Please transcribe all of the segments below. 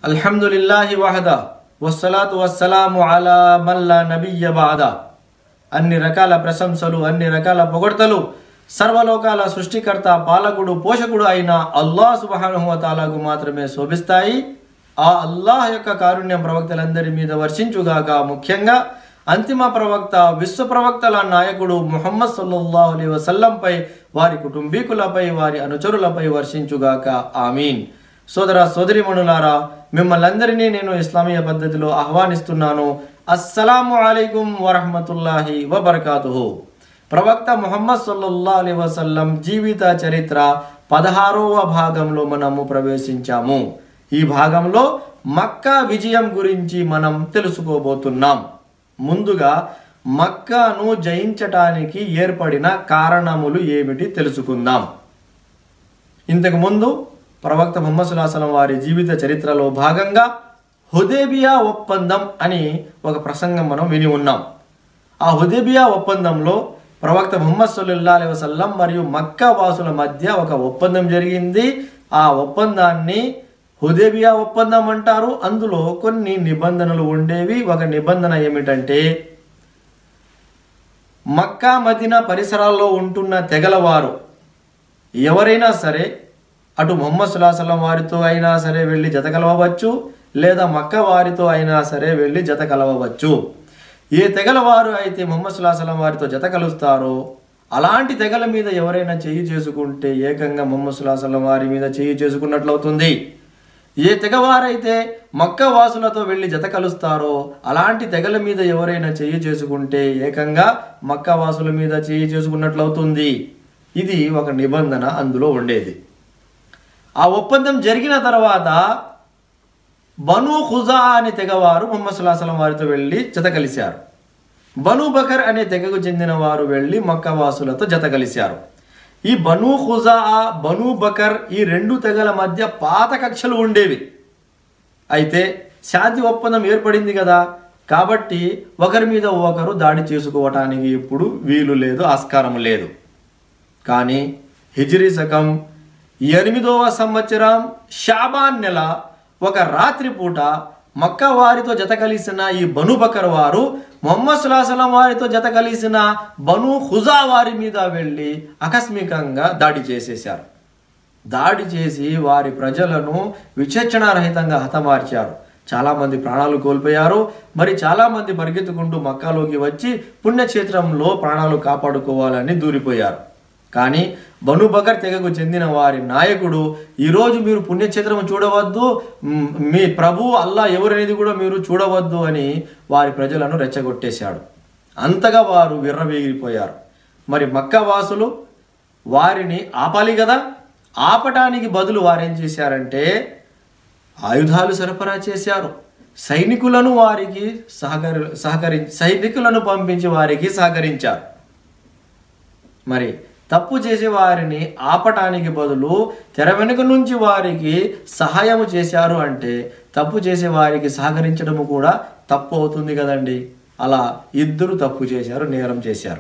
అల్హమ్దులిల్లాహి వహద వస్సలాతు వస్సలాము అలా మల్లా నబియ్య బాద అన్ని రకాల ప్రశంసలు అన్ని రకాల పొగడ్తలు సర్వలోకాల సృష్టికర్త పాలకుడు పోషకుడు అయిన అల్లాహ్ సుబహానుహు తాలాకు మాత్రమే శోభిస్తాయి ఆ అల్లాహ్ యొక్క కారుణ్యం ప్రవక్తలందరి మీద వర్షించుగాక ముఖ్యంగా అంతిమ ప్రవక్త విశ్వ ప్రవక్తల నాయకుడు ముహమ్మద్ సల్లల్లాహు అలైహి వసల్లంపై వారి కుటుంబీకులపై వారి అనుచరులపై వర్షించుగాక ఆమీన్ సోదర సోదరిమణులారా మిమ్మల్ని అందరినీ నేను ఇస్లామీయ పద్ధతిలో ఆహ్వానిస్తున్నాను అస్సలాము అలైకుం వరహమతుల్లాహి వబర్కాతుహు ప్రవక్త ముహమ్మద్ సల్లల్లా అలీ వసల్లం జీవిత చరిత్ర పదహారవ భాగంలో మనము ప్రవేశించాము ఈ భాగంలో మక్కా విజయం గురించి మనం తెలుసుకోబోతున్నాం ముందుగా మక్కాను జయించటానికి ఏర్పడిన కారణములు ఏమిటి తెలుసుకుందాం ఇంతకు ముందు ప్రవక్త ముహమ్మద్ సుల్లాహం వారి జీవిత చరిత్రలో భాగంగా హుదేబియా ఒప్పందం అని ఒక ప్రసంగం మనం విని ఉన్నాం ఆ హుదేబియా ఒప్పందంలో ప్రవక్త ముహమ్మద్ సల్లుల్లా అలైహి వసల్లం మరియు మక్కా వాసుల మధ్య ఒక ఒప్పందం జరిగింది ఆ ఒప్పందాన్ని హుదేబియా ఒప్పందం అంటారు అందులో కొన్ని నిబంధనలు ఉండేవి ఒక నిబంధన ఏమిటంటే మక్కా మదిన పరిసరాల్లో ఉంటున్న తెగలవారు ఎవరైనా సరే అటు మొహమ్మద్ సుల్లాహం వారితో అయినా సరే వెళ్ళి జత కలవవచ్చు లేదా మక్క వారితో అయినా సరే వెళ్ళి జత కలవవచ్చు ఏ తెగల వారు అయితే మొహమ్మద్ సుల్లాహం వారితో జత కలుస్తారో అలాంటి తెగల మీద ఎవరైనా చెయ్యి చేసుకుంటే ఏకంగా మొహమ్మద్ సుల్లాహం వారి మీద చెయ్యి చేసుకున్నట్లవుతుంది ఏ తెగవారైతే మక్క వాసులతో వెళ్ళి జత కలుస్తారో అలాంటి తెగల మీద ఎవరైనా చెయ్యి చేసుకుంటే ఏకంగా మక్క వాసుల మీద చెయ్యి చేసుకున్నట్లవుతుంది ఇది ఒక నిబంధన అందులో ఉండేది ఆ ఒప్పందం జరిగిన తర్వాత బను ఖుజా అనే తెగవారు ముహమ్మద్ సుల్లాహం వారితో వెళ్ళి జత కలిశారు బను బకర్ అనే తెగకు చెందిన వారు వెళ్ళి మక్క వాసులతో జత కలిశారు ఈ బను ఖుజా బను బకర్ ఈ రెండు తెగల మధ్య పాత కక్షలు ఉండేవి అయితే శాంతి ఒప్పందం ఏర్పడింది కదా కాబట్టి ఒకరి మీద ఒకరు దాడి చేసుకోవటానికి ఇప్పుడు వీలు లేదు ఆస్కారం లేదు కానీ హిజ్రీ శకం ఎనిమిదవ సంవత్సరం షాబాన్ నెల ఒక రాత్రి పూట మక్కా వారితో జత కలిసిన ఈ బను బకర్ వారు మొహమ్మద్ సుల్లాహం వారితో జత కలిసిన బను హుజా వారి మీద వెళ్ళి ఆకస్మికంగా దాడి చేసేశారు దాడి చేసి వారి ప్రజలను విచక్షణారహితంగా హతమార్చారు చాలామంది ప్రాణాలు కోల్పోయారు మరి చాలామంది పరిగెత్తుకుంటూ మక్కాలోకి వచ్చి పుణ్యక్షేత్రంలో ప్రాణాలు కాపాడుకోవాలని దూరిపోయారు కానీ బను బకర్ తెగకు చెందిన వారి నాయకుడు ఈరోజు మీరు పుణ్యక్షేత్రం చూడవద్దు మ్, మీ ప్రభు అల్లా ఎవరనేది కూడా మీరు చూడవద్దు అని వారి ప్రజలను రెచ్చగొట్టేశాడు అంతగా వారు విర్రవీగిపోయారు మరి మక్క వాసులు వారిని ఆపాలి కదా ఆపటానికి బదులు వారేం చేశారంటే ఆయుధాలు సరఫరా చేశారు సైనికులను వారికి సహకరి సహకరి సైనికులను పంపించి వారికి సహకరించారు మరి తప్పు చేసే వారిని ఆపటానికి బదులు తెర వెనుక నుంచి వారికి సహాయము చేశారు అంటే తప్పు చేసే వారికి సహకరించడము కూడా తప్పు అవుతుంది కదండి అలా ఇద్దరు తప్పు చేశారు నేరం చేశారు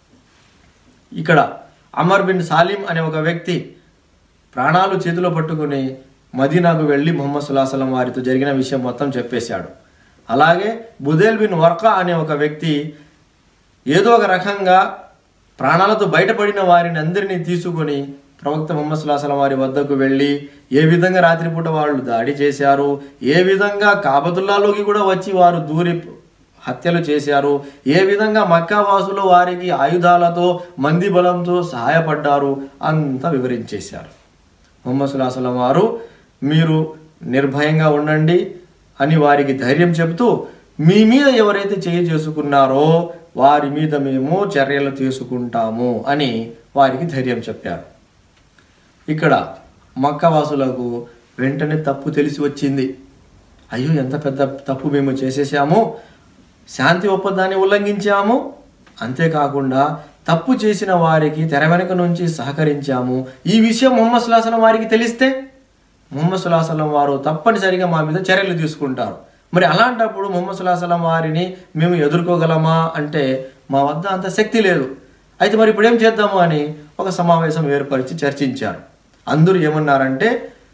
ఇక్కడ అమర్ బిన్ సాలిం అనే ఒక వ్యక్తి ప్రాణాలు చేతిలో పట్టుకుని మదీనాకు వెళ్ళి ముహమ్మద్ సుల్లాహం వారితో జరిగిన విషయం మొత్తం చెప్పేశాడు అలాగే బుదేల్ బిన్ వర్కా అనే ఒక వ్యక్తి ఏదో ఒక రకంగా ప్రాణాలతో బయటపడిన వారిని అందరినీ తీసుకొని ప్రవక్త ముహమ్మద్ సుల్లాహం వారి వద్దకు వెళ్ళి ఏ విధంగా రాత్రిపూట వాళ్ళు దాడి చేశారు ఏ విధంగా కాబతుల్లాలోకి కూడా వచ్చి వారు దూరి హత్యలు చేశారు ఏ విధంగా మక్కా వాసులు వారికి ఆయుధాలతో మంది బలంతో సహాయపడ్డారు అంతా వివరించేశారు ముహమ్మద్ సుల్లాహం వారు మీరు నిర్భయంగా ఉండండి అని వారికి ధైర్యం చెబుతూ మీ మీద ఎవరైతే చేయి చేసుకున్నారో వారి మీద మేము చర్యలు తీసుకుంటాము అని వారికి ధైర్యం చెప్పారు ఇక్కడ మక్కవాసులకు వెంటనే తప్పు తెలిసి వచ్చింది అయ్యో ఎంత పెద్ద తప్పు మేము చేసేసాము శాంతి ఒప్పందాన్ని ఉల్లంఘించాము అంతేకాకుండా తప్పు చేసిన వారికి తెర వెనుక నుంచి సహకరించాము ఈ విషయం మొహమ్మద్ సుల్లాహం వారికి తెలిస్తే మొహమ్మద్ సుల్లాహం వారు తప్పనిసరిగా మా మీద చర్యలు తీసుకుంటారు మరి అలాంటప్పుడు మొహమ్మద్ సుల్లాహం వారిని మేము ఎదుర్కోగలమా అంటే మా వద్ద అంత శక్తి లేదు అయితే మరి ఇప్పుడు ఏం చేద్దాము అని ఒక సమావేశం ఏర్పరిచి చర్చించారు అందరూ ఏమన్నారంటే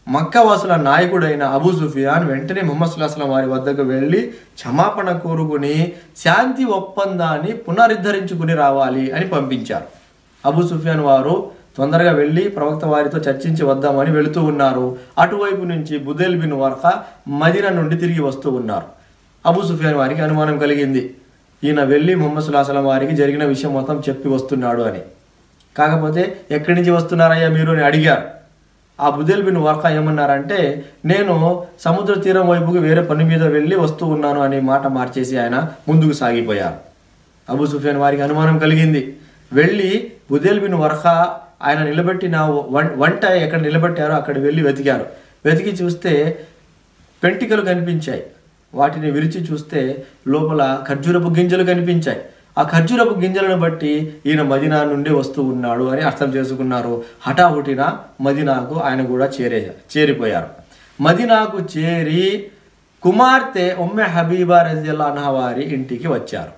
మక్కవాసుల నాయకుడైన అబూ సుఫియాన్ వెంటనే ముహమ్మద్ సుల్లాహం వారి వద్దకు వెళ్ళి క్షమాపణ కోరుకుని శాంతి ఒప్పందాన్ని పునరుద్ధరించుకుని రావాలి అని పంపించారు అబూ సుఫియాన్ వారు తొందరగా వెళ్ళి ప్రవక్త వారితో చర్చించి వద్దామని వెళుతూ ఉన్నారు అటువైపు నుంచి బుదేల్ బిన్ వర్ఖ మదీనా నుండి తిరిగి వస్తూ ఉన్నారు అబూ సుఫియాన్ వారికి అనుమానం కలిగింది ఈయన వెళ్ళి ముహమ్మద్ సుల్లాహం వారికి జరిగిన విషయం మొత్తం చెప్పి వస్తున్నాడు అని కాకపోతే ఎక్కడి నుంచి వస్తున్నారయ్యా మీరు అని అడిగారు ఆ బుదేల్ బిన్ వర్ఖ ఏమన్నారంటే నేను సముద్ర తీరం వైపుకి వేరే పని మీద వెళ్ళి వస్తూ ఉన్నాను అనే మాట మార్చేసి ఆయన ముందుకు సాగిపోయారు అబూ సుఫియాన్ వారికి అనుమానం కలిగింది వెళ్ళి బుదేల్ బిన్ వర్ఖ ఆయన నిలబెట్టిన వం- వంట ఎక్కడ నిలబెట్టారో అక్కడ వెళ్ళి వెతికారు వెతికి చూస్తే పెంటికలు కనిపించాయి వాటిని విరిచి చూస్తే లోపల ఖర్జూరపు గింజలు కనిపించాయి ఆ ఖర్జూరపు గింజలను బట్టి ఈయన మదీనా నుండి వస్తూ ఉన్నాడు అని అర్థం చేసుకున్నారు హఠాహుటిన మదీనాకు ఆయన కూడా చేరే చేరిపోయారు మదీనాకు చేరి కుమార్తె ఉమ్మె హబీబా రజిల్లా అన్హా వారి ఇంటికి వచ్చారు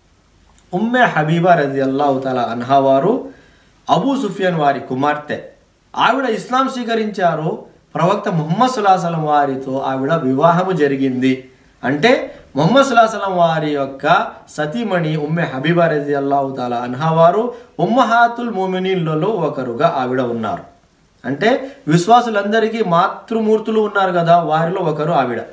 ఉమ్మె హబీబా రజిల్లాహు తలా అన్హా వారు అబూ సుఫియాన్ వారి కుమార్తె ఆవిడ ఇస్లాం స్వీకరించారు ప్రవక్త ముహమ్మద్ సుల్లాహలం వారితో ఆవిడ వివాహము జరిగింది అంటే ముహమ్మద్ సుల్లాహలం వారి యొక్క సతీమణి ఉమ్మె హబీబా రజి అల్లాహు తాలా అన్హా వారు ఉమ్మహాతుల్ మోమినీన్లలో ఒకరుగా ఆవిడ ఉన్నారు అంటే విశ్వాసులందరికీ మాతృమూర్తులు ఉన్నారు కదా వారిలో ఒకరు ఆవిడ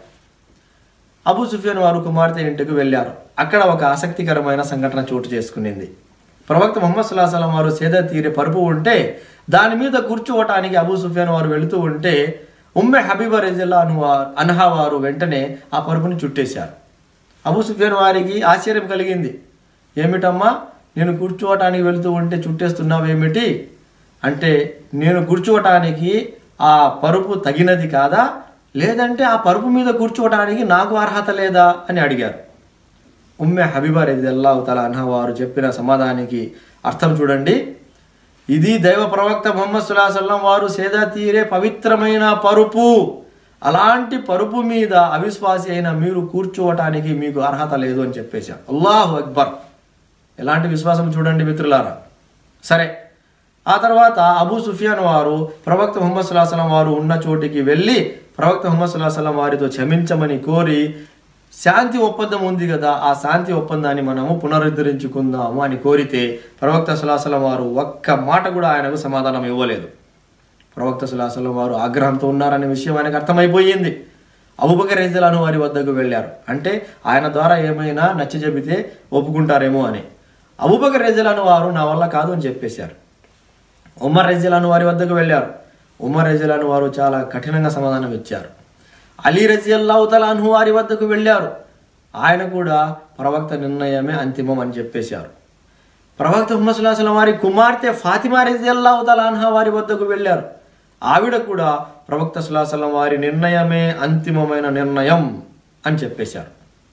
అబూ సుఫియాన్ వారు కుమార్తె ఇంటికి వెళ్ళారు అక్కడ ఒక ఆసక్తికరమైన సంఘటన చోటు చేసుకునింది ప్రవక్త ముహమ్మద్ సుల్లాహలం వారు సేద తీరే పరుపు ఉంటే దాని మీద కూర్చోవటానికి అబూ సుఫియాన్ వారు వెళుతూ ఉంటే ఉమ్మె హబీబా రెజిల్లా అనువా అన్హా వారు వెంటనే ఆ పరుపుని చుట్టేశారు అబూ సుఫియాన్ వారికి ఆశ్చర్యం కలిగింది ఏమిటమ్మా నేను కూర్చోవటానికి వెళుతూ ఉంటే చుట్టేస్తున్నావు ఏమిటి అంటే నేను కూర్చోవటానికి ఆ పరుపు తగినది కాదా లేదంటే ఆ పరుపు మీద కూర్చోవటానికి నాకు అర్హత లేదా అని అడిగారు ఉమ్మె హబీబా రెజిల్లాహు తల అన్హా వారు చెప్పిన సమాధానానికి అర్థం చూడండి ఇది దైవ ప్రవక్త ముహమ్మద్ సుల్లాహల్లం వారు సేద తీరే పవిత్రమైన పరుపు అలాంటి పరుపు మీద అవిశ్వాసి అయిన మీరు కూర్చోవటానికి మీకు అర్హత లేదు అని చెప్పేశారు అల్లాహు అక్బర్ ఎలాంటి విశ్వాసం చూడండి మిత్రులారా సరే ఆ తర్వాత అబూ సుఫియాన్ వారు ప్రవక్త ముహమ్మద్ సుల్లాహం వారు ఉన్న చోటికి వెళ్ళి ప్రవక్త ముహమ్మద్ సుల్లాహం వారితో క్షమించమని కోరి శాంతి ఒప్పందం ఉంది కదా ఆ శాంతి ఒప్పందాన్ని మనము పునరుద్ధరించుకుందాము అని కోరితే ప్రవక్త సుల్లాహం వారు ఒక్క మాట కూడా ఆయనకు సమాధానం ఇవ్వలేదు ప్రవక్త సుల్లాహం వారు ఆగ్రహంతో ఉన్నారనే విషయం ఆయనకు అర్థమైపోయింది అబుబకర్ రైజలాను వారి వద్దకు వెళ్ళారు అంటే ఆయన ద్వారా ఏమైనా నచ్చ చెబితే ఒప్పుకుంటారేమో అని అబుబకర్ రైజలాను వారు నా వల్ల కాదు అని చెప్పేశారు ఉమర్ రజిలాను వారి వద్దకు వెళ్ళారు ఉమర్ రజిలాను వారు చాలా కఠినంగా సమాధానం ఇచ్చారు అలీ రజియల్లాహు తలాను వారి వద్దకు వెళ్ళారు ఆయన కూడా ప్రవక్త నిర్ణయమే అంతిమం అని చెప్పేశారు ప్రవక్త ముహమ్మద్ సుల్లాహం వారి కుమార్తె ఫాతిమా రజియల్లాహు తలాన్హా వారి వద్దకు వెళ్ళారు ఆవిడ కూడా ప్రవక్త సుల్లాహం వారి నిర్ణయమే అంతిమమైన నిర్ణయం అని చెప్పేశారు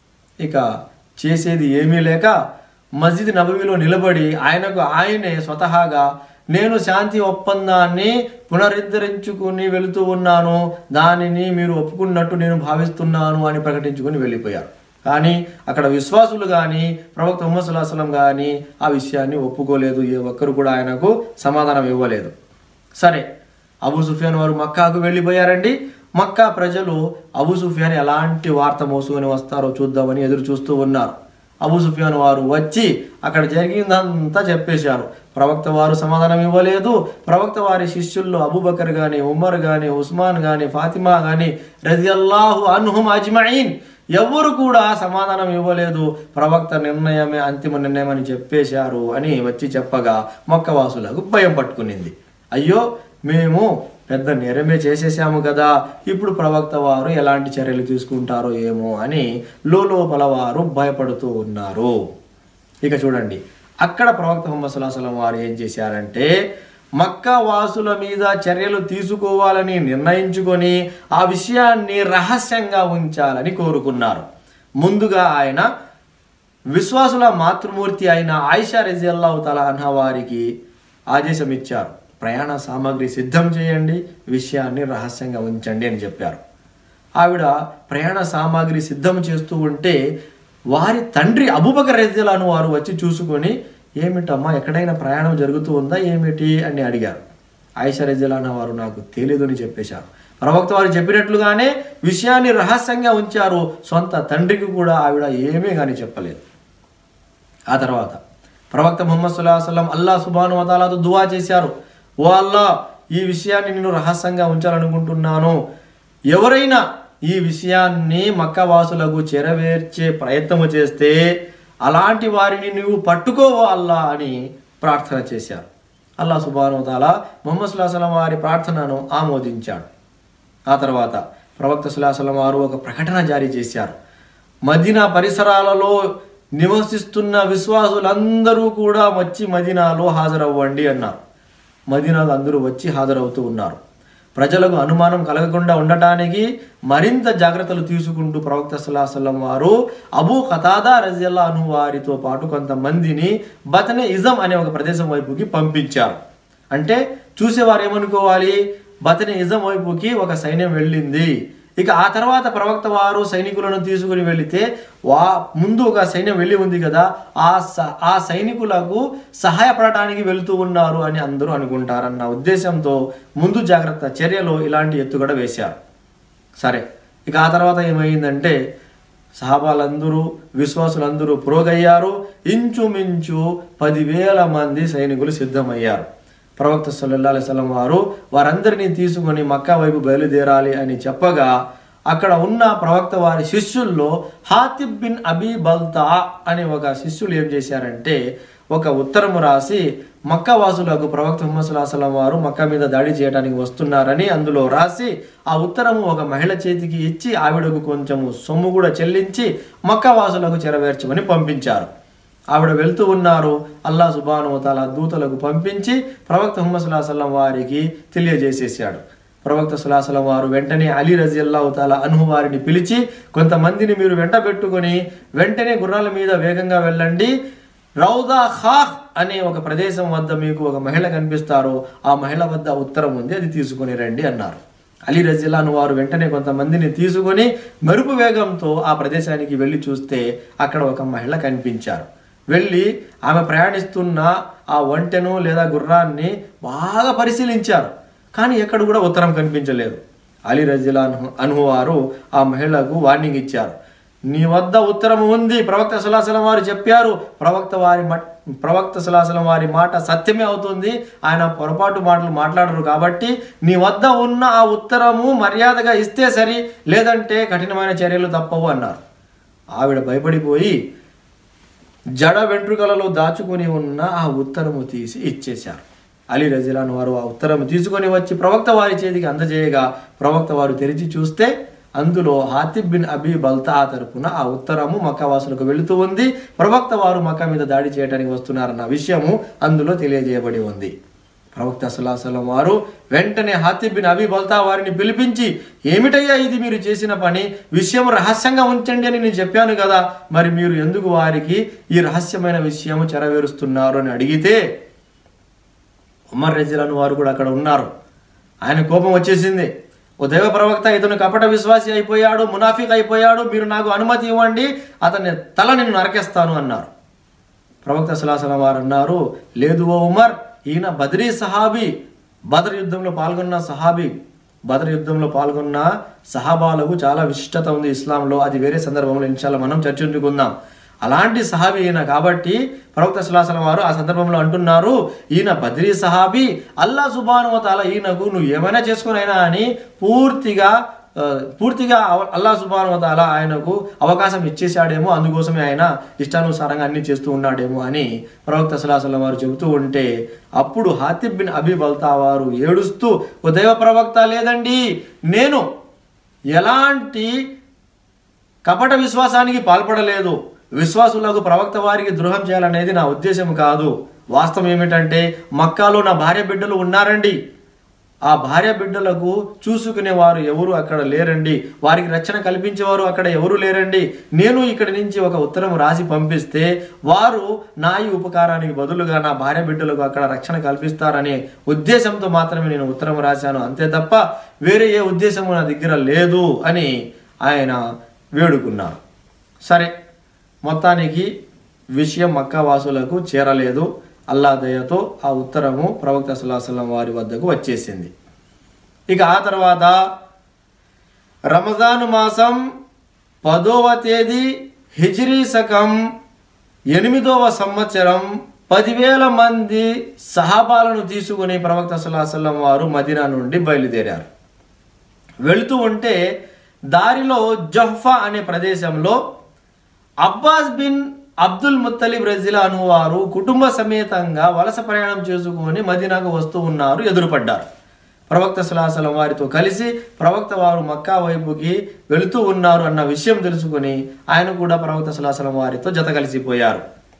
ఇక చేసేది ఏమీ లేక మస్జిద్ నబవిలో నిలబడి ఆయనకు ఆయనే స్వతహాగా నేను శాంతి ఒప్పందాన్ని పునరుద్ధరించుకుని వెళుతూ ఉన్నాను దానిని మీరు ఒప్పుకున్నట్టు నేను భావిస్తున్నాను అని ప్రకటించుకుని వెళ్ళిపోయారు కానీ అక్కడ విశ్వాసులు కానీ ప్రవక్త ముహమ్మద్ సుల్లాహం కానీ ఆ విషయాన్ని ఒప్పుకోలేదు ఏ ఒక్కరు కూడా ఆయనకు సమాధానం ఇవ్వలేదు సరే అబూ సుఫియాన్ వారు మక్కాకు వెళ్ళిపోయారండి మక్కా ప్రజలు అబూ సుఫియాన్ ఎలాంటి వార్త మోసుకొని వస్తారో చూద్దామని ఎదురు చూస్తూ ఉన్నారు అబూ సుఫియాన్ వారు వచ్చి అక్కడ జరిగిందంతా చెప్పేశారు ప్రవక్త వారు సమాధానం ఇవ్వలేదు ప్రవక్త వారి శిష్యుల్లో అబూబకర్ గాని ఉమర్ గాని ఉస్మాన్ గాని ఫాతిమా గాని రజియల్లాహు అన్హుమ్ అజ్మఈన్ ఎవరు కూడా సమాధానం ఇవ్వలేదు ప్రవక్త నిర్ణయమే అంతిమ నిర్ణయం అని చెప్పేశారు అని వచ్చి చెప్పగా మొక్కవాసులకు భయం పట్టుకునింది అయ్యో మేము పెద్ద నేరమే చేసేసాము కదా ఇప్పుడు ప్రవక్త వారు ఎలాంటి చర్యలు తీసుకుంటారో ఏమో అని లోపల వారు భయపడుతూ ఉన్నారు ఇక చూడండి అక్కడ ప్రవక్త ముహమ్మద్ సుల్లాహం వారు ఏం చేశారంటే మక్కా వాసుల మీద చర్యలు తీసుకోవాలని నిర్ణయించుకొని ఆ విషయాన్ని రహస్యంగా ఉంచాలని కోరుకున్నారు ముందుగా ఆయన విశ్వాసుల మాతృమూర్తి అయిన ఆయిషా రజియల్లాహు తల అన్న వారికి ఆదేశం ఇచ్చారు ప్రయాణ సామాగ్రి సిద్ధం చేయండి విషయాన్ని రహస్యంగా ఉంచండి అని చెప్పారు ఆవిడ ప్రయాణ సామాగ్రి సిద్ధం చేస్తూ ఉంటే వారి తండ్రి అబుబకర్ రెజ్జలాను వారు వచ్చి చూసుకొని ఏమిటమ్మా ఎక్కడైనా ప్రయాణం జరుగుతూ ఉందా ఏమిటి అని అడిగారు ఆయిషా రెజ్జలాన వారు నాకు తెలియదు అని చెప్పేశారు ప్రవక్త వారు చెప్పినట్లుగానే విషయాన్ని రహస్యంగా ఉంచారు సొంత తండ్రికి కూడా ఆవిడ ఏమీ కానీ చెప్పలేదు ఆ తర్వాత ప్రవక్త ముహమ్మద్ సుల్లాహం అల్లా సుబాను వతాలతో దువా చేశారు ఓ అల్లా ఈ విషయాన్ని నేను రహస్యంగా ఉంచాలనుకుంటున్నాను ఎవరైనా ఈ విషయాన్ని మక్కవాసులకు చెరవేర్చే ప్రయత్నము చేస్తే అలాంటి వారిని నువ్వు పట్టుకోవో అల్లా అని ప్రార్థన చేశారు అల్లా సుబాను వతాల ముహమ్మద్ సుల్లాహం వారి ప్రార్థనను ఆమోదించాడు ఆ తర్వాత ప్రవక్త సుల్లాహం వారు ఒక ప్రకటన జారీ చేశారు మదీనా పరిసరాలలో నివసిస్తున్న విశ్వాసులందరూ కూడా వచ్చి మదీనాలో హాజరవ్వండి అన్నారు మదీనాలో అందరూ వచ్చి హాజరవుతూ ఉన్నారు ప్రజలకు అనుమానం కలగకుండా ఉండటానికి మరింత జాగ్రత్తలు తీసుకుంటూ ప్రవక్త సల్లాహం వారు అబూ ఖతాదా రజిల్లా అను వారితో పాటు కొంతమందిని బతనే ఇజం అనే ఒక ప్రదేశం వైపుకి పంపించారు అంటే చూసేవారు ఏమనుకోవాలి బతని ఇజం వైపుకి ఒక సైన్యం వెళ్ళింది ఇక ఆ తర్వాత ప్రవక్త వారు సైనికులను తీసుకుని వెళితే వా ముందు ఒక సైన్యం వెళ్ళి ఉంది కదా ఆ స ఆ సైనికులకు సహాయపడటానికి వెళుతూ ఉన్నారు అని అందరూ అనుకుంటారన్న ఉద్దేశంతో ముందు జాగ్రత్త చర్యలో ఇలాంటి ఎత్తుగడ వేశారు సరే ఇక ఆ తర్వాత ఏమైందంటే సహాబాలందరూ విశ్వాసులందరూ పురోగయ్యారు ఇంచుమించు పదివేల మంది సైనికులు సిద్ధమయ్యారు ప్రవక్త సల్లల్లా అలైస్లం వారు వారందరినీ తీసుకొని మక్కా వైపు బయలుదేరాలి అని చెప్పగా అక్కడ ఉన్న ప్రవక్త వారి శిష్యుల్లో హాతిబ్ బిన్ అబీ బల్తా అనే ఒక శిష్యులు ఏం చేశారంటే ఒక ఉత్తరము రాసి మక్కా వాసులకు ప్రవక్త ముహమ్మద్ సుల్లాహం వారు మక్కా మీద దాడి చేయడానికి వస్తున్నారని అందులో రాసి ఆ ఉత్తరము ఒక మహిళ చేతికి ఇచ్చి ఆవిడకు కొంచెము సొమ్ము కూడా చెల్లించి మక్కా వాసులకు చెరవేర్చమని పంపించారు ఆవిడ వెళ్తూ ఉన్నారు అల్లా సుబానువతాల దూతలకు పంపించి ప్రవక్త ముహమ్మద్ సుల్లాహం వారికి తెలియజేసేసాడు ప్రవక్త సుల్లాహం వారు వెంటనే అలీ రజిల్లాహు తాలా అను వారిని పిలిచి కొంతమందిని మీరు వెంట పెట్టుకొని వెంటనే గుర్రాల మీద వేగంగా వెళ్ళండి రౌదా ఖాహ్ అనే ఒక ప్రదేశం వద్ద మీకు ఒక మహిళ కనిపిస్తారు ఆ మహిళ వద్ద ఉత్తరం ఉంది అది తీసుకొని రండి అన్నారు అలీ రజిల్లాను వారు వెంటనే కొంతమందిని తీసుకొని మెరుపు వేగంతో ఆ ప్రదేశానికి వెళ్ళి చూస్తే అక్కడ ఒక మహిళ కనిపించారు వెళ్ళి ఆమె ప్రయాణిస్తున్న ఆ ఒంటెను లేదా గుర్రాన్ని బాగా పరిశీలించారు కానీ ఎక్కడ కూడా ఉత్తరం కనిపించలేదు అలీ రజిలా అను వారు ఆ మహిళకు వార్నింగ్ ఇచ్చారు నీ వద్ద ఉత్తరం ఉంది ప్రవక్త సులాసలం వారు చెప్పారు ప్రవక్త వారి మట్- ప్రవక్త సులాసలం వారి మాట సత్యమే అవుతుంది ఆయన పొరపాటు మాటలు మాట్లాడరు కాబట్టి నీ వద్ద ఉన్న ఆ ఉత్తరము మర్యాదగా ఇస్తే సరి లేదంటే కఠినమైన చర్యలు తప్పవు అన్నారు ఆవిడ భయపడిపోయి జడ వెంట్రుకలలో దాచుకొని ఉన్న ఆ ఉత్తరము తీసి ఇచ్చేశారు అలీ రజిలాన్ వారు ఆ ఉత్తరం తీసుకొని వచ్చి ప్రవక్త వారి చేతికి అందజేయగా ప్రవక్త వారు తెరిచి చూస్తే అందులో హాతిబ్ బిన్ అబీ బల్తా తరపున ఆ ఉత్తరము మక్కావాసులకు వెళుతూ ఉంది ప్రవక్త వారు మక్కా మీద దాడి చేయడానికి వస్తున్నారన్న విషయము అందులో తెలియజేయబడి ఉంది ప్రవక్త సుల్లాహం వారు వెంటనే హాతిబ్ బిన్ అబీ బల్తా వారిని పిలిపించి ఏమిటయ్యా ఇది మీరు చేసిన పని విషయం రహస్యంగా ఉంచండి అని నేను చెప్పాను కదా మరి మీరు ఎందుకు వారికి ఈ రహస్యమైన విషయము చెరవేరుస్తున్నారు అని అడిగితే ఉమర్ రెజిలను వారు కూడా అక్కడ ఉన్నారు ఆయన కోపం వచ్చేసింది ఓ దైవ ప్రవక్త ఇతను కపట విశ్వాసి అయిపోయాడు మునాఫిక్ అయిపోయాడు మీరు నాకు అనుమతి ఇవ్వండి అతని తల నేను నరకేస్తాను అన్నారు ప్రవక్త సలాసలం వారు అన్నారు లేదు ఓ ఉమర్ ఈయన బద్రీ సహాబీ బదర్ యుద్ధంలో పాల్గొన్న సహాబీ బదర్ యుద్ధంలో పాల్గొన్న సహాబాలకు చాలా విశిష్టత ఉంది ఇస్లాంలో అది వేరే సందర్భంలో ఇన్షాల్లా మనం చర్చించుకుందాం అలాంటి సహాబీ ఈయన కాబట్టి ప్రవక్త సులాసలం వారు ఆ సందర్భంలో అంటున్నారు ఈయన బద్రీ సహాబీ అల్లా సుబాను తాల ఈయనకు నువ్వు ఏమైనా చేసుకునైనా అని పూర్తిగా ఆ, పూర్తిగా అవ- అల్లా సుబాను తాల ఆయనకు అవకాశం ఇచ్చేశాడేమో అందుకోసమే ఆయన ఇష్టానుసారంగా అన్ని చేస్తూ ఉన్నాడేమో అని ప్రవక్త సలాసలం వారు చెబుతూ ఉంటే అప్పుడు హాతిబ్ బిన్ అబీ బల్తా వారు ఏడుస్తూ ఓ దైవ ప్రవక్త లేదండి నేను ఎలాంటి కపట విశ్వాసానికి పాల్పడలేదు విశ్వాసులకు ప్రవక్త వారికి ద్రోహం చేయాలనేది నా ఉద్దేశం కాదు వాస్తవం ఏమిటంటే మక్కాలో నా భార్య బిడ్డలు ఉన్నారండి ఆ భార్య బిడ్డలకు చూసుకునేవారు ఎవరు అక్కడ లేరండి వారికి రక్షణ కల్పించేవారు అక్కడ ఎవరు లేరండి నేను ఇక్కడి నుంచి ఒక ఉత్తరం రాసి పంపిస్తే వారు నా ఈ ఉపకారానికి బదులుగా నా భార్య బిడ్డలకు అక్కడ రక్షణ కల్పిస్తారనే ఉద్దేశంతో మాత్రమే నేను ఉత్తరం రాశాను అంతే తప్ప వేరే ఏ ఉద్దేశము నా దగ్గర లేదు అని ఆయన వేడుకున్నారు సరే మొత్తానికి విషయం మక్కావాసులకు చేరలేదు అల్లా దయతో ఆ ఉత్తరము ప్రవక్త సల్లాహం వారి వద్దకు వచ్చేసింది ఇక ఆ తర్వాత రమజాను మాసం పదవ తేదీ హిజ్రీ శకం ఎనిమిదవ సంవత్సరం పదివేల మంది సహాబాలను తీసుకుని ప్రవక్త సల్లాహం వారు మదీనా నుండి బయలుదేరారు వెళుతూ ఉంటే దారిలో జహ్ఫా అనే ప్రదేశంలో అబ్బాస్ బిన్ అబ్దుల్ ముత్తలిబ్ రజిలా వారు కుటుంబ సమేతంగా వలస ప్రయాణం చేసుకొని మదీనాకు వస్తూ ఉన్నారు ఎదురుపడ్డారు ప్రవక్త సులాసలం వారితో కలిసి ప్రవక్త వారు మక్కా వైపుకి వెళుతూ ఉన్నారు అన్న విషయం తెలుసుకుని ఆయన కూడా ప్రవక్త సులాసలం వారితో జత కలిసిపోయారు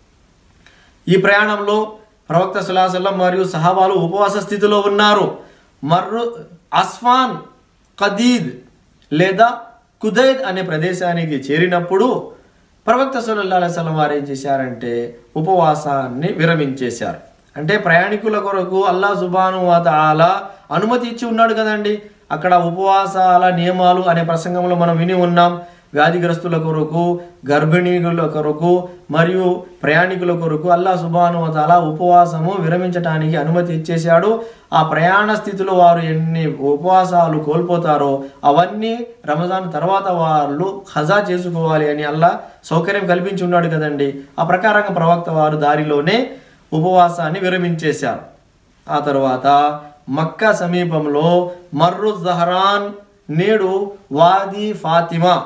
ఈ ప్రయాణంలో ప్రవక్త సులాసల్లం మరియు సహాబాలు ఉపవాస స్థితిలో ఉన్నారు మర్రు అస్వాన్ ఖదీద్ లేదా కుదైద్ అనే ప్రదేశానికి చేరినప్పుడు ప్రవక్త సల్లల్లాహు అలైహి వసల్లం వారు ఏం చేశారంటే ఉపవాసాన్ని విరమించేశారు అంటే ప్రయాణికుల కొరకు అల్లా సుబాను తాలా అనుమతి ఇచ్చి ఉన్నాడు కదండి అక్కడ ఉపవాసాల నియమాలు అనే ప్రసంగంలో మనం విని ఉన్నాం వ్యాధిగ్రస్తుల కొరకు గర్భిణీల కొరకు మరియు ప్రయాణికుల కొరకు అల్లా సుబాను తాలా ఉపవాసము విరమించడానికి అనుమతి ఇచ్చేశాడు ఆ ప్రయాణ స్థితిలో వారు ఎన్ని ఉపవాసాలు కోల్పోతారో అవన్నీ రమజాన్ తర్వాత వాళ్ళు ఖజా చేసుకోవాలి అని అల్లా సౌకర్యం కల్పించి ఉన్నాడు కదండి ఆ ప్రకారంగా ప్రవక్త వారు దారిలోనే ఉపవాసాన్ని విరమించేశారు ఆ తర్వాత మక్కా సమీపంలో మర్రు జహరాన్ నేడు వాది ఫాతిమా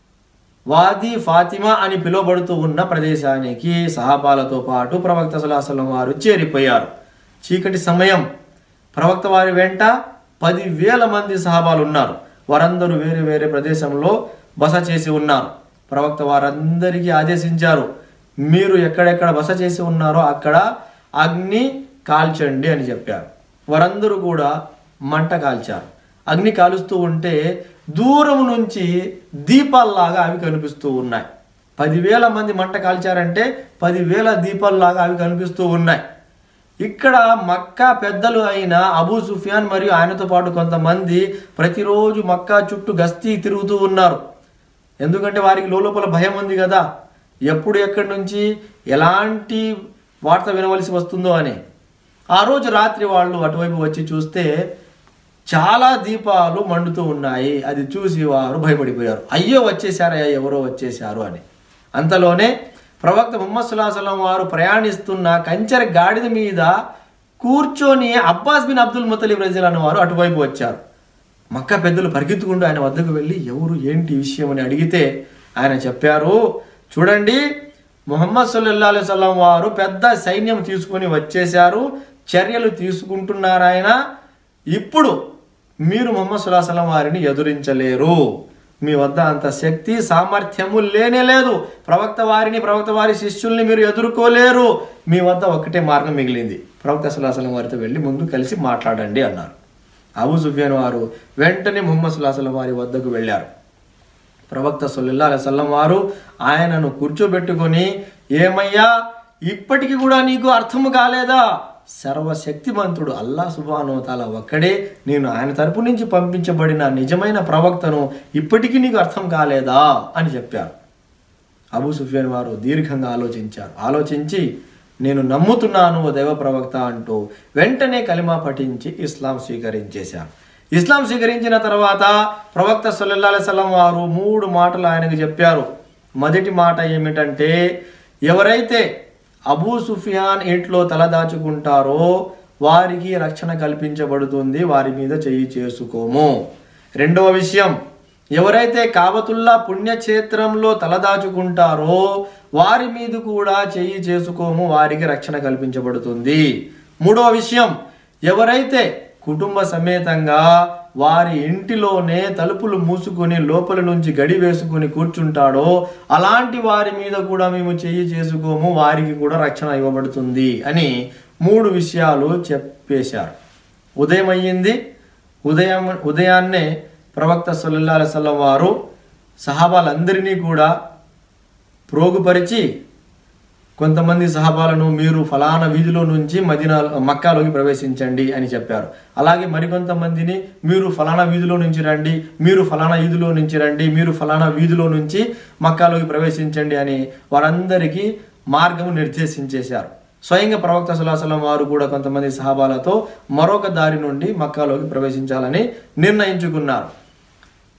వాది ఫాతిమా అని పిలువబడుతూ ఉన్న ప్రదేశానికి సహాబాలతో పాటు ప్రవక్త సలాసలం వారు చేరిపోయారు చీకటి సమయం ప్రవక్త వారి వెంట పదివేల మంది సహాబాలు ఉన్నారు వారందరూ వేరే వేరే ప్రదేశంలో బస చేసి ఉన్నారు ప్రవక్త వారందరికీ ఆదేశించారు మీరు ఎక్కడెక్కడ బస చేసి ఉన్నారో అక్కడ అగ్ని కాల్చండి అని చెప్పారు వారందరూ కూడా మంట కాల్చారు అగ్ని కాలుస్తూ ఉంటే దూరం నుంచి దీపాల్లాగా అవి కనిపిస్తూ ఉన్నాయి పదివేల మంది మంట కాల్చారంటే పదివేల దీపాల్లాగా అవి కనిపిస్తూ ఉన్నాయి ఇక్కడ మక్కా పెద్దలు అయిన అబూ సుఫియాన్ మరియు ఆయనతో పాటు కొంతమంది ప్రతిరోజు మక్కా చుట్టూ గస్తీ తిరుగుతూ ఉన్నారు ఎందుకంటే వారికి లోపల భయం ఉంది కదా ఎప్పుడు ఎక్కడి నుంచి ఎలాంటి వార్త వినవలసి వస్తుందో అని ఆ రోజు రాత్రి వాళ్ళు అటువైపు వచ్చి చూస్తే చాలా దీపాలు మండుతూ ఉన్నాయి అది చూసి వారు భయపడిపోయారు అయ్యో వచ్చేసారయ్యా ఎవరో వచ్చేసారు అని అంతలోనే ప్రవక్త ముహమ్మద్ సుల్లాహం వారు ప్రయాణిస్తున్న కంచెర గాడిద మీద కూర్చొని అబ్బాస్ బిన్ అబ్దుల్ ముతలిబ్ రజల్ అన్న వారు అటువైపు వచ్చారు మక్క పెద్దలు పరిగెత్తుకుంటూ ఆయన వద్దకు వెళ్ళి ఎవరు ఏంటి విషయం అని అడిగితే ఆయన చెప్పారు చూడండి ముహమ్మద్ సల్లల్లా అలైవల్లం వారు పెద్ద సైన్యం తీసుకొని వచ్చేశారు చర్యలు తీసుకుంటున్నారు ఆయన ఇప్పుడు మీరు ముహమ్మద్ సుల్లాహం వారిని ఎదురించలేరు మీ వద్ద అంత శక్తి సామర్థ్యము లేనే లేదు ప్రవక్త వారిని ప్రవక్త వారి శిష్యుల్ని మీరు ఎదుర్కోలేరు మీ వద్ద ఒకటే మార్గం మిగిలింది ప్రవక్త సుల్లాహం వారితో వెళ్ళి ముందు కలిసి మాట్లాడండి అన్నారు అబూ సుఫియాన్ వారు వెంటనే ముహమ్మద్ సుల్లాహం వారి వద్దకు వెళ్ళారు ప్రవక్త సొల్లా అలైవల్లం వారు ఆయనను కూర్చోబెట్టుకొని ఏమయ్యా ఇప్పటికి కూడా నీకు అర్థము కాలేదా సర్వశక్తిమంతుడు అల్లా సుబానోతాల ఒక్కడే నేను ఆయన తరపు నుంచి పంపించబడిన నిజమైన ప్రవక్తను ఇప్పటికీ నీకు అర్థం కాలేదా అని చెప్పారు అబూ సుఫియాన్ వారు దీర్ఘంగా ఆలోచించారు ఆలోచించి నేను నమ్ముతున్నాను ఓ దైవ ప్రవక్త అంటూ వెంటనే కలిమా పఠించి ఇస్లాం స్వీకరించేశారు ఇస్లాం స్వీకరించిన తర్వాత ప్రవక్త సల్లల్లా సలం వారు మూడు మాటలు ఆయనకు చెప్పారు మొదటి మాట ఏమిటంటే ఎవరైతే అబూ సుఫియాన్ ఇంట్లో తలదాచుకుంటారో వారికి రక్షణ కల్పించబడుతుంది వారి మీద చెయ్యి చేసుకోము రెండవ విషయం ఎవరైతే కాబతుల్లా పుణ్యక్షేత్రంలో తలదాచుకుంటారో వారి మీద కూడా చెయ్యి చేసుకోము వారికి రక్షణ కల్పించబడుతుంది మూడవ విషయం ఎవరైతే కుటుంబ సమేతంగా వారి ఇంటిలోనే తలుపులు మూసుకొని లోపల నుంచి గడి వేసుకొని కూర్చుంటాడో అలాంటి వారి మీద కూడా మేము చెయ్యి చేసుకోము వారికి కూడా రక్షణ ఇవ్వబడుతుంది అని మూడు విషయాలు చెప్పేశారు ఉదయం అయ్యింది ఉదయం ఉదయాన్నే ప్రవక్త సల్లల్లా అలైవల్లం వారు సహాబాలందరినీ కూడా ప్రోగుపరిచి కొంతమంది సహాబాలను మీరు ఫలానా వీధిలో నుంచి మదీనా మక్కాలోకి ప్రవేశించండి అని చెప్పారు అలాగే మరికొంతమందిని మీరు ఫలానా వీధిలో నుంచి రండి మీరు ఫలానా వీధిలో నుంచి రండి మీరు ఫలానా వీధిలో నుంచి మక్కాలోకి ప్రవేశించండి అని వారందరికీ మార్గము నిర్దేశించేశారు స్వయంగా ప్రవక్త సులాసలం వారు కూడా కొంతమంది సహాబాలతో మరొక దారి నుండి మక్కాలోకి ప్రవేశించాలని నిర్ణయించుకున్నారు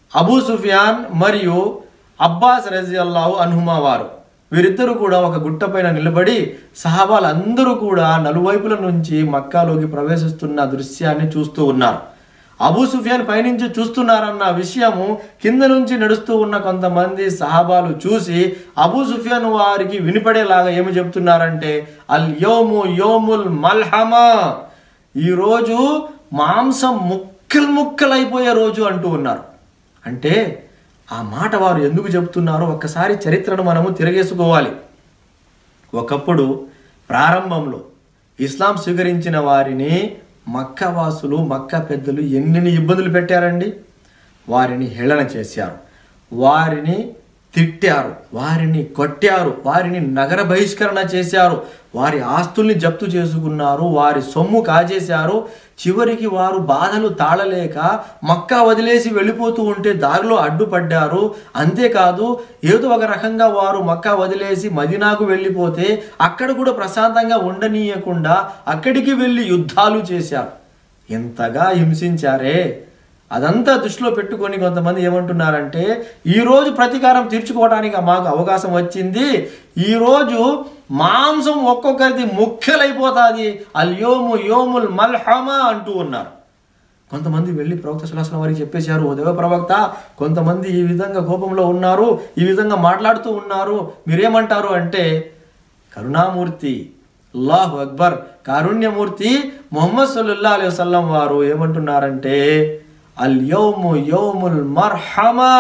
అబూ సుఫియాన్ మరియు అబ్బాస్ రజియల్లాహు అన్హుమా వారు వీరిద్దరూ కూడా ఒక గుట్టపైన నిలబడి సహాబాలందరూ కూడా నలువైపుల నుంచి మక్కాలోకి ప్రవేశిస్తున్న దృశ్యాన్ని చూస్తూ ఉన్నారు అబూ సుఫియాన్ పైనుంచి చూస్తున్నారన్న విషయము కింద నుంచి నడుస్తూ ఉన్న కొంతమంది సహాబాలు చూసి అబూ సుఫియాన్ వారికి వినిపడేలాగా ఏమి చెప్తున్నారంటే అల్ యోము యోముల్ మల్హమా ఈరోజు మాంసం ముక్కలు ముక్కలైపోయే రోజు అంటూ ఉన్నారు అంటే ఆ మాట వారు ఎందుకు చెబుతున్నారో ఒక్కసారి చరిత్రను మనము తిరగేసుకోవాలి ఒకప్పుడు ప్రారంభంలో ఇస్లాం స్వీకరించిన వారిని మక్క వాసులు మక్క పెద్దలు ఎన్ని ఇబ్బందులు పెట్టారండి వారిని హేళన చేశారు వారిని తిట్టారు వారిని కొట్టారు వారిని నగర బహిష్కరణ చేశారు వారి ఆస్తుల్ని జప్తు చేసుకున్నారు వారి సొమ్ము కాజేశారు చివరికి వారు బాధలు తాళలేక మక్కా వదిలేసి వెళ్ళిపోతూ ఉంటే దారిలో అడ్డుపడ్డారు అంతేకాదు ఏదో ఒక రకంగా వారు మక్కా వదిలేసి మదీనాకు వెళ్ళిపోతే అక్కడ కూడా ప్రశాంతంగా ఉండనీయకుండా అక్కడికి వెళ్ళి యుద్ధాలు చేశారు ఎంతగా హింసించారే అదంతా దృష్టిలో పెట్టుకొని కొంతమంది ఏమంటున్నారంటే ఈరోజు ప్రతీకారం తీర్చుకోవడానికి మాకు అవకాశం వచ్చింది ఈరోజు మాంసం ఒక్కొక్కరిది ముఖ్యలైపోతుంది అల్యోము యోముల్ మల్హమా అంటూ ఉన్నారు కొంతమంది వెళ్ళి ప్రవక్త సులాసన వారికి చెప్పేశారు ఓ దేవ ప్రవక్త కొంతమంది ఈ విధంగా కోపంలో ఉన్నారు ఈ విధంగా మాట్లాడుతూ ఉన్నారు మీరేమంటారు అంటే కరుణామూర్తి అల్లాహు అక్బర్ కారుణ్యమూర్తి మొహమ్మద్ సల్లుల్లా అలైహి వసల్లం వారు ఏమంటున్నారంటే అల్ యౌము యౌముల్ మర్హమా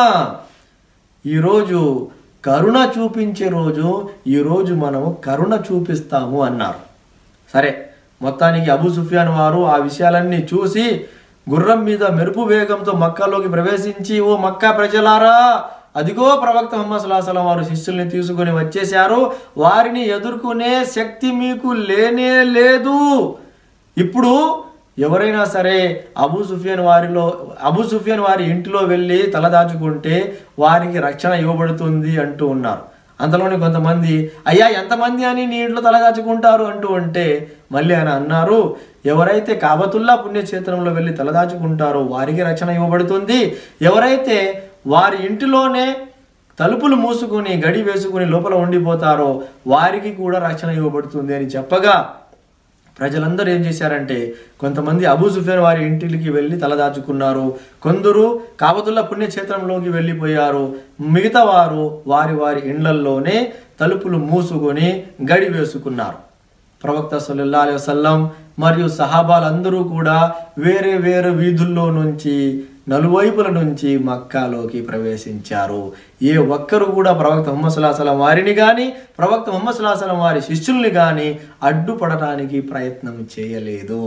ఈరోజు కరుణ చూపించే రోజు ఈరోజు మనం కరుణ చూపిస్తాము అన్నారు సరే మొత్తానికి అబూ సుఫియాన్ వారు ఆ విషయాలన్నీ చూసి గుర్రం మీద మెరుపు వేగంతో మక్కాలోకి ప్రవేశించి ఓ మక్కా ప్రజలారా అదిగో ప్రవక్త ముహమ్మద్ సుల్లాహం వారు శిష్యుల్ని తీసుకొని వచ్చేశారు వారిని ఎదుర్కొనే శక్తి మీకు లేనే లేదు ఇప్పుడు ఎవరైనా సరే అబూ సుఫియాన్ వారిలో అబూ సుఫియాన్ వారి ఇంటిలో వెళ్ళి తలదాచుకుంటే వారికి రక్షణ ఇవ్వబడుతుంది అంటూ ఉన్నారు అంతలోనే కొంతమంది అయ్యా ఎంతమంది అని నీ ఇంట్లో తలదాచుకుంటారు అంటూ ఉంటే మళ్ళీ ఆయన అన్నారు ఎవరైతే కాబతుల్లా పుణ్యక్షేత్రంలో వెళ్ళి తలదాచుకుంటారో వారికి రక్షణ ఇవ్వబడుతుంది ఎవరైతే వారి ఇంటిలోనే తలుపులు మూసుకుని గడి వేసుకుని లోపల ఉండిపోతారో వారికి కూడా రక్షణ ఇవ్వబడుతుంది అని చెప్పగా ప్రజలందరూ ఏం చేశారంటే కొంతమంది అబూ సుఫియాన్ వారి ఇంటికి వెళ్ళి తలదాచుకున్నారు కొందరు కాబతుల్లా పుణ్యక్షేత్రంలోకి వెళ్ళిపోయారు మిగతా వారు వారి వారి ఇండ్లల్లోనే తలుపులు మూసుకొని గడి వేసుకున్నారు ప్రవక్త సల్లల్లా అలైహి వసల్లం మరియు సహాబాలందరూ కూడా వేరే వేరే వీధుల్లో నుంచి నలువైపుల నుంచి మక్కాలోకి ప్రవేశించారు ఏ ఒక్కరు కూడా ప్రవక్త ముహమ్మద్ సుల్లాహలం వారిని కానీ ప్రవక్త ముహమ్మద్ సుల్లాహలం వారి శిష్యుల్ని కానీ అడ్డుపడటానికి ప్రయత్నం చేయలేదు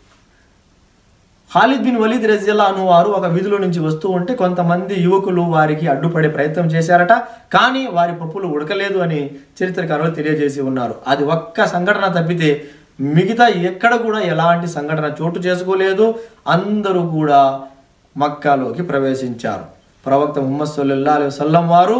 ఖాలిద్ బిన్ వలీద్ రజిల్లా అను వారు ఒక వీధిలో నుంచి వస్తూ ఉంటే కొంతమంది యువకులు వారికి అడ్డుపడే ప్రయత్నం చేశారట కానీ వారి పప్పులు ఉడకలేదు అని చరిత్రకారులు తెలియజేసి ఉన్నారు అది ఒక్క సంఘటన తప్పితే మిగతా ఎక్కడ కూడా ఎలాంటి సంఘటన చోటు చేసుకోలేదు అందరూ కూడా మక్కాలోకి ప్రవేశించారు ప్రవక్త ముహమ్మద్ సల్లల్లా అలైహి వసల్లం వారు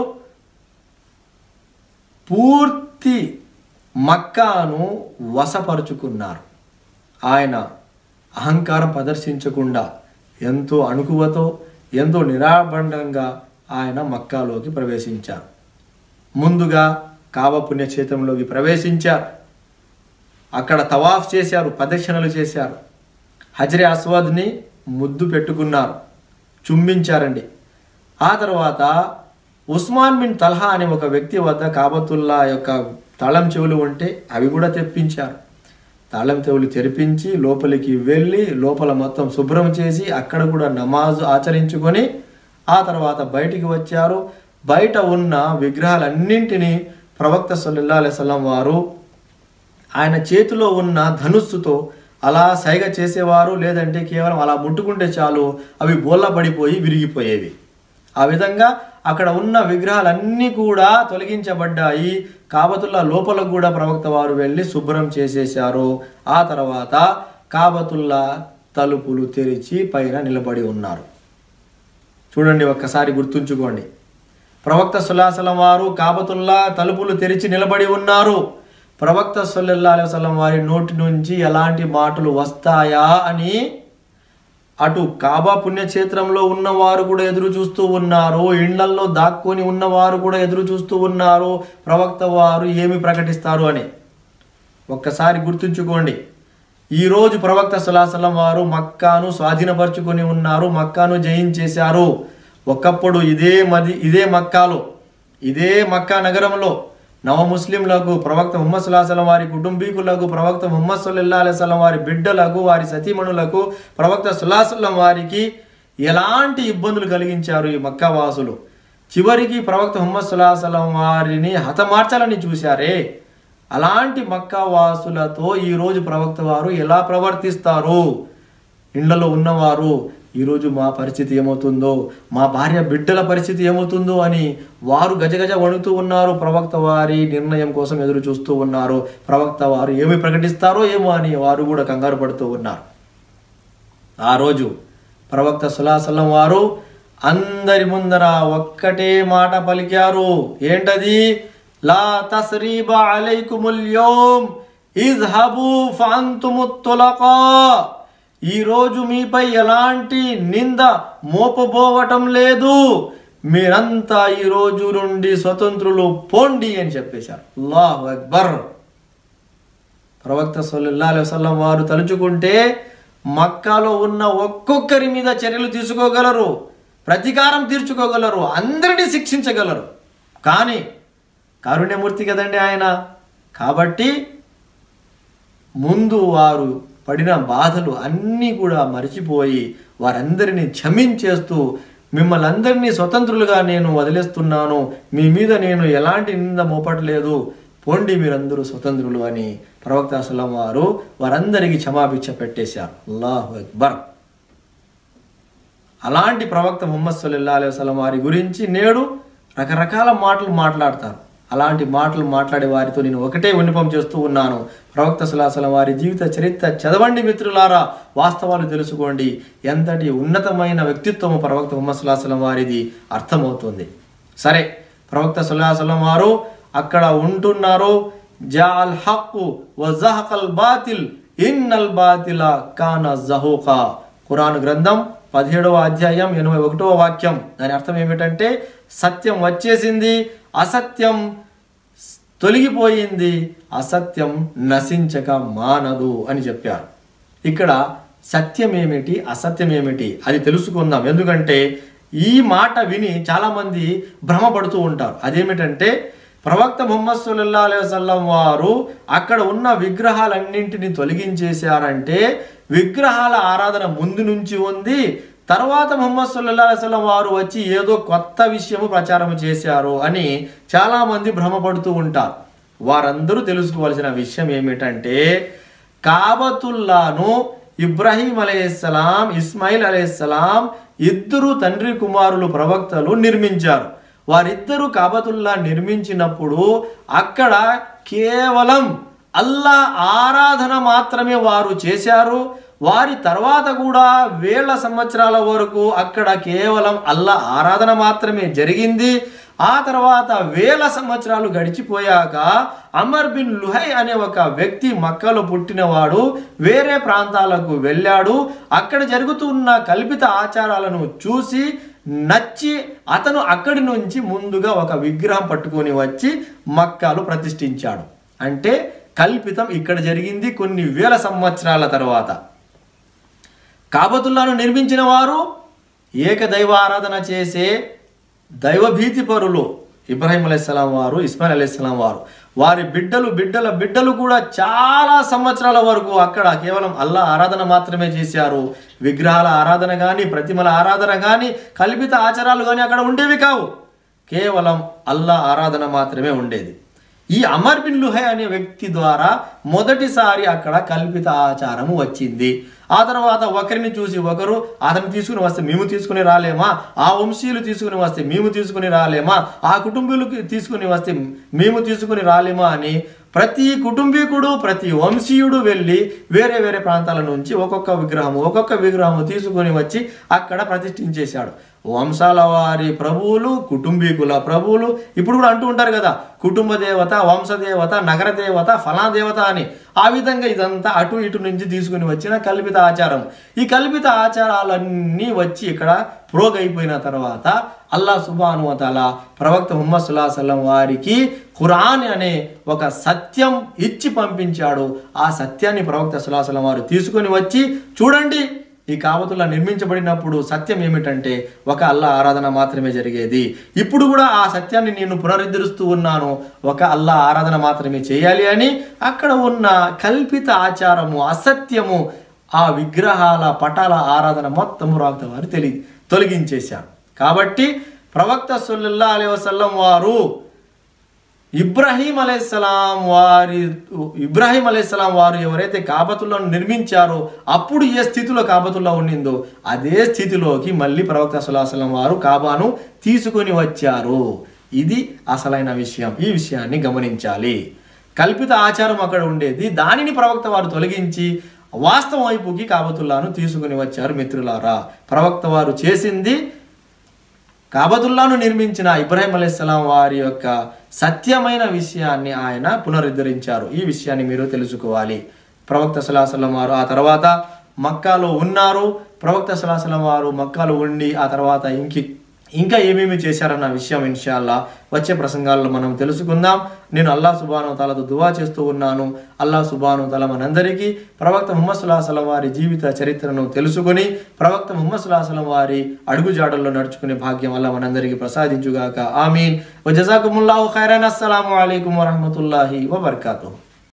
పూర్తి మక్కాను వశపరుచుకున్నారు ఆయన అహంకారం ప్రదర్శించకుండా ఎంతో అణుకువతో ఎంతో నిరాబండంగా ఆయన మక్కాలోకి ప్రవేశించారు ముందుగా కావ పుణ్యక్షేత్రంలోకి ప్రవేశించారు అక్కడ తవాఫ్ చేశారు ప్రదక్షిణలు చేశారు హజరే అస్వాద్ని ముద్దు పెట్టుకున్నారు చుంబించారండి ఆ తర్వాత ఉస్మాన్ బిన్ తల్హా అనే ఒక వ్యక్తి వద్ద కాబతుల్లా యొక్క తాళం చెవులు ఉంటే అవి కూడా తెప్పించారు తాళం చెవులు తెరిపించి లోపలికి వెళ్ళి లోపల మొత్తం శుభ్రం చేసి అక్కడ కూడా నమాజు ఆచరించుకొని ఆ తర్వాత బయటికి వచ్చారు బయట ఉన్న విగ్రహాలన్నింటినీ ప్రవక్త సల్లల్లా అలైవల్లం వారు ఆయన చేతిలో ఉన్న ధనుస్సుతో అలా సైగ చేసేవారు లేదంటే కేవలం అలా ముట్టుకుంటే చాలు అవి బోల్ల పడిపోయి విరిగిపోయేవి ఆ విధంగా అక్కడ ఉన్న విగ్రహాలన్నీ కూడా తొలగించబడ్డాయి కాబతుల్లా లోపల కూడా ప్రవక్త వారు వెళ్ళి శుభ్రం చేసేశారు ఆ తర్వాత కాబతుల్లా తలుపులు తెరిచి పైన నిలబడి ఉన్నారు చూడండి ఒక్కసారి గుర్తుంచుకోండి ప్రవక్త సుల్లాసలం వారు కాబతుల్లా తలుపులు తెరిచి నిలబడి ఉన్నారు ప్రవక్త సల్లల్లా అలైవలం వారి నోటి నుంచి ఎలాంటి మాటలు వస్తాయా అని అటు కాబా పుణ్యక్షేత్రంలో ఉన్నవారు కూడా ఎదురు చూస్తూ ఉన్నారు ఇండ్లల్లో దాక్కొని ఉన్నవారు కూడా ఎదురు చూస్తూ ఉన్నారు ప్రవక్త వారు ఏమి ప్రకటిస్తారు అని ఒక్కసారి గుర్తుంచుకోండి ఈరోజు ప్రవక్త సులాసలం వారు మక్కాను స్వాధీనపరుచుకొని ఉన్నారు మక్కాను జయించేశారు ఒకప్పుడు ఇదే మది ఇదే మక్కాలో ఇదే మక్కా నగరంలో నవ ముస్లింలకు ప్రవక్త ముహమ్మద్ సుల్లాహం వారి కుటుంబీకులకు ప్రవక్త ముహమ్మద్ సుల్లా అలైస్లం వారి బిడ్డలకు వారి సతీమణులకు ప్రవక్త సుల్లాహం వారికి ఎలాంటి ఇబ్బందులు కలిగించారు ఈ మక్కా వాసులు చివరికి ప్రవక్త ముహమ్మద్ సుల్లాహం వారిని హతమార్చాలని చూశారే అలాంటి మక్కా వాసులతో ఈరోజు ప్రవక్త వారు ఎలా ప్రవర్తిస్తారు ఇండ్లలో ఉన్నవారు ఈరోజు మా పరిస్థితి ఏమవుతుందో మా భార్య బిడ్డల పరిస్థితి ఏమవుతుందో అని వారు గజగజ వణుకుతూ ఉన్నారు ప్రవక్త వారి నిర్ణయం కోసం ఎదురు చూస్తూ ఉన్నారు ప్రవక్త వారు ఏమి ప్రకటిస్తారో ఏమో అని వారు కూడా కంగారు పడుతూ ఉన్నారు ఆ రోజు ప్రవక్త సులాసలం వారు అందరి ముందర ఒక్కటే మాట పలికారు ఏంటది లా తస్రీబ అలైకుముల్ యోమ్ ఇజ్హబు ఫాంతుముత్తులకా ఈ రోజు మీపై ఎలాంటి నింద మోపబోవటం లేదు మీరంతా ఈ రోజు నుండి స్వతంత్రులు పోండి అని చెప్పేశారు అల్లాహు అక్బర్ ప్రవక్త సల్లల్లా వసల్లం వారు తలుచుకుంటే మక్కాలో ఉన్న ఒక్కొక్కరి మీద చర్యలు తీసుకోగలరు ప్రతీకారం తీర్చుకోగలరు అందరినీ శిక్షించగలరు కానీ కారుణ్యమూర్తి కదండి ఆయన కాబట్టి ముందు వారు పడిన బాధలు అన్నీ కూడా మర్చిపోయి వారందరినీ క్షమించేస్తూ మిమ్మల్ని అందరినీ స్వతంత్రులుగా నేను వదిలేస్తున్నాను మీ మీద నేను ఎలాంటి నింద మోపట్లేదు పోండి మీరందరూ స్వతంత్రులు అని ప్రవక్త అసలం వారు వారందరికీ క్షమాభిక్ష పెట్టేశారు అల్లాహు అక్బర్ అలాంటి ప్రవక్త ముహమ్మద్ సల్లల్లా అలైహి వసల్లం వారి గురించి నేడు రకరకాల మాటలు మాట్లాడతారు అలాంటి మాటలు మాట్లాడే వారితో నేను ఒకటే విన్నపం చేస్తూ ఉన్నాను ప్రవక్త సులాసలం వారి జీవిత చరిత్ర చదవండి మిత్రులారా వాస్తవాలు తెలుసుకోండి ఎంతటి ఉన్నతమైన వ్యక్తిత్వము ప్రవక్త ముహమ్మద్ సుల్లాహలం వారిది అర్థమవుతుంది సరే ప్రవక్త సుల్లాహలం వారు అక్కడ ఉంటున్నారు జాల్ హక్కు వజహకల్ బాతిల్ ఇన్నల్ బాతిల కాన జహూకా ఖురాన్ గ్రంథం పదిహేడవ అధ్యాయం ఎనభై ఒకటవ వాక్యం దాని అర్థం ఏమిటంటే సత్యం వచ్చేసింది అసత్యం తొలగిపోయింది అసత్యం నశించక మానదు అని చెప్పారు ఇక్కడ సత్యం ఏమిటి అసత్యం ఏమిటి అది తెలుసుకుందాం ఎందుకంటే ఈ మాట విని చాలామంది భ్రమపడుతూ ఉంటారు అదేమిటంటే ప్రవక్త ముహమ్మద్ సుల్లా అలైవసం వారు అక్కడ ఉన్న విగ్రహాలన్నింటినీ తొలగించేశారంటే విగ్రహాల ఆరాధన ముందు నుంచి ఉంది తర్వాత ముహమ్మద్ సుల్లా అలైవలం వారు వచ్చి ఏదో కొత్త విషయము ప్రచారం చేశారు అని చాలామంది భ్రమపడుతూ ఉంటారు వారందరూ తెలుసుకోవాల్సిన విషయం ఏమిటంటే కాబతుల్లాను ఇబ్రాహీం అలైహిస్సలాం ఇస్మాయిల్ అలైహిస్సలాం ఇద్దరు తండ్రి కుమారులు ప్రవక్తలు నిర్మించారు వారిద్దరూ కాబతుల్లా నిర్మించినప్పుడు అక్కడ కేవలం అల్లా ఆరాధన మాత్రమే వారు చేశారు వారి తర్వాత కూడా వేల సంవత్సరాల వరకు అక్కడ కేవలం అల్లా ఆరాధన మాత్రమే జరిగింది ఆ తర్వాత వేల సంవత్సరాలు గడిచిపోయాక అమర్ బిన్ లుహై అనే ఒక వ్యక్తి మక్కలో పుట్టినవాడు వేరే ప్రాంతాలకు వెళ్ళాడు అక్కడ జరుగుతున్న కల్పిత ఆచారాలను చూసి నచ్చి అతను అక్కడి నుంచి ముందుగా ఒక విగ్రహం పట్టుకొని వచ్చి మక్కాలు ప్రతిష్ఠించాడు అంటే కల్పితం ఇక్కడ జరిగింది కొన్ని వేల సంవత్సరాల తర్వాత కాబతుల్లాను నిర్మించిన వారు ఏకదైవ ఆరాధన చేసే దైవభీతి పరులు ఇబ్రాహిం అలైహిస్సలాం వారు ఇస్మాయిల్ అలైహిస్సలాం వారు వారి బిడ్డలు బిడ్డల బిడ్డలు కూడా చాలా సంవత్సరాల వరకు అక్కడ కేవలం అల్లా ఆరాధన మాత్రమే చేశారు విగ్రహాల ఆరాధన కానీ ప్రతిమల ఆరాధన కానీ కల్పిత ఆచారాలు కానీ అక్కడ ఉండేవి కావు కేవలం అల్లా ఆరాధన మాత్రమే ఉండేది ఈ అమర్ బిన్ లుహై అనే వ్యక్తి ద్వారా మొదటిసారి అక్కడ కల్పిత ఆచారము వచ్చింది ఆ తర్వాత ఒకరిని చూసి ఒకరు అతను తీసుకుని వస్తే మేము తీసుకుని రాలేమా ఆ వంశీయులు తీసుకుని వస్తే మేము తీసుకుని రాలేమా ఆ కుటుంబీయులు తీసుకుని వస్తే మేము తీసుకుని రాలేమా అని ప్రతి కుటుంబీకుడు ప్రతి వంశీయుడు వెళ్ళి వేరే వేరే ప్రాంతాల నుంచి ఒక్కొక్క విగ్రహము ఒక్కొక్క విగ్రహము తీసుకొని వచ్చి అక్కడ ప్రతిష్ఠించేశాడు వంశాల వారి ప్రభువులు కుటుంబీకుల ప్రభువులు ఇప్పుడు కూడా అంటూ ఉంటారు కదా కుటుంబ దేవత వంశదేవత నగర దేవత ఫలా దేవత అని ఆ విధంగా ఇదంతా అటు ఇటు నుంచి తీసుకుని వచ్చిన కల్పిత ఆచారం ఈ కల్పిత ఆచారాలన్నీ వచ్చి ఇక్కడ ప్రోగ్ అయిపోయిన తర్వాత అల్లా సుబాను తల ప్రవక్త ముహమ్మద్ సుల్లాహల్లం వారికి ఖురాన్ అనే ఒక సత్యం ఇచ్చి పంపించాడు ఆ సత్యాన్ని ప్రవక్త సుల్లాహల్లం వారు తీసుకొని వచ్చి చూడండి ఈ కావతుల్లా నిర్మించబడినప్పుడు సత్యం ఏమిటంటే ఒక అల్లా ఆరాధన మాత్రమే జరిగేది ఇప్పుడు కూడా ఆ సత్యాన్ని నేను పునరుద్ధరిస్తూ ఉన్నాను ఒక అల్లా ఆరాధన మాత్రమే చేయాలి అని అక్కడ ఉన్న కల్పిత ఆచారము అసత్యము ఆ విగ్రహాల పటాల ఆరాధన మొత్తం ప్రవక్త వారు తెలి తొలగించేశారు కాబట్టి ప్రవక్త సొల్లా అలై వసల్లం వారు ఇబ్రాహీం అలైహిస్సలాం వారి ఇబ్రాహీం అలైహిస్సలాం వారు ఎవరైతే కాబతుల్లను నిర్మించారో అప్పుడు ఏ స్థితిలో కాబతుల్లా ఉండిందో అదే స్థితిలోకి మళ్ళీ ప్రవక్త సుల్లాహం వారు కాబాను తీసుకొని వచ్చారు ఇది అసలైన విషయం ఈ విషయాన్ని గమనించాలి కల్పిత ఆచారం అక్కడ ఉండేది దానిని ప్రవక్త వారు తొలగించి వాస్తవం వైపుకి కాబతుల్లాను తీసుకుని వచ్చారు మిత్రులారా ప్రవక్త వారు చేసింది కాబతుల్లాను నిర్మించిన ఇబ్రాహిం అలైహిస్సలాం వారి యొక్క సత్యమైన విషయాన్ని ఆయన పునరుద్ధరించారు ఈ విషయాన్ని మీరు తెలుసుకోవాలి ప్రవక్త సలాసలం వారు ఆ తర్వాత మక్కాలో ఉన్నారు ప్రవక్త సలాసలం వారు మక్కాలో ఉండి ఆ తర్వాత ఇంకి ఇంకా ఏమేమి చేశారన్న విషయం ఇన్షాల్లా వచ్చే ప్రసంగాల్లో మనం తెలుసుకుందాం నేను అల్లా సుబాను తలతో దువా చేస్తూ ఉన్నాను అల్లా సుబాను తల మనందరికీ ప్రవక్త ముహమ్మద్ సుల్లాహలం వారి జీవిత చరిత్రను తెలుసుకొని ప్రవక్త ముహమ్మద్ సుల్లాహలం వారి అడుగుజాడల్లో నడుచుకునే భాగ్యం వల్ల మనందరికీ ప్రసాదించుగాక ఆమీన్ వజజాకుముల్లాహు ఖైరన్ అస్సలాము అలైకుం వరహమతుల్లాహి వబర్కాతుహు